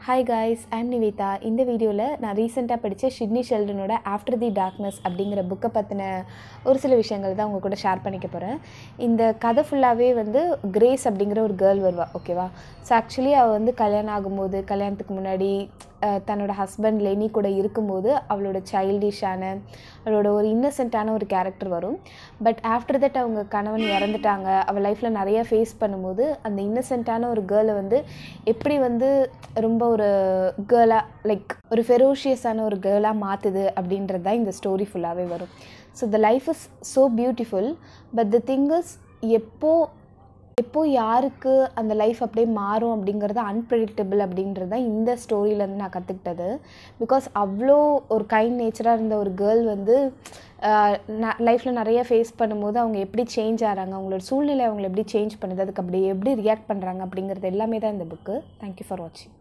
hi guys I'm Nivetha இந்த வீடியோவில் நான் ரீசெண்டாக படித்த ஷிட்னி ஷெல்டனோட ஆஃப்டர் தி டார்க்னஸ் அப்படிங்கிற புக்கை பற்றின ஒரு சில விஷயங்கள் தான் உங்கள் கூட ஷேர் பண்ணிக்க போகிறேன் இந்த கதை ஃபுல்லாகவே வந்து கிரேஸ் அப்படிங்கிற ஒரு கேர்ள் வருவா ஓகேவா ஸோ ஆக்சுவலி அவள் வந்து கல்யாணம் ஆகும்போது கல்யாணத்துக்கு முன்னாடி அஹ், தன்னோட ஹஸ்பண்ட் லெனி கூட இருக்கும்போது அவளோட சைல்டிஷான அவளோட ஒரு இன்னசென்ட்டான ஒரு கேரக்டர் வரும் பட் ஆஃப்டர் தட் அவங்க கணவன் இறந்துட்டாங்க அவள் லைஃப்பில் நிறைய ஃபேஸ் பண்ணும்போது அந்த இன்னசென்ட்டான ஒரு கேர்ளை வந்து எப்படி வந்து ரொம்ப ஒரு கேர்ளாக லைக் ஒரு ஃபெரோஷியஸான ஒரு கேர்ளாக மாற்றுது அப்படின்றது தான் இந்த ஸ்டோரி ஃபுல்லாகவே வரும் so the life is so beautiful but the thing is எப்போ எப்போ யாருக்கு அந்த லைஃப் அப்படியே மாறும் அப்படிங்கிறது அன்பிரடிக்டபிள் அப்படின்றது தான் இந்த ஸ்டோரியிலேருந்து நான் கற்றுக்கிட்டது பிகாஸ் அவ்வளோ ஒரு கைண்ட் நேச்சராக இருந்த ஒரு கேர்ள் வந்து லைஃப்பில் நிறைய ஃபேஸ் பண்ணும்போது அவங்க எப்படி சேஞ்ச் ஆகிறாங்க அவங்களோட சூழ்நிலை அவங்களை எப்படி சேஞ்ச் பண்ணுது அதுக்கு அப்படி எப்படி ரியாக்ட் பண்ணுறாங்க அப்படிங்கிறது எல்லாமே தான் இந்த புக்கு தேங்க்யூ ஃபார் வாட்சிங்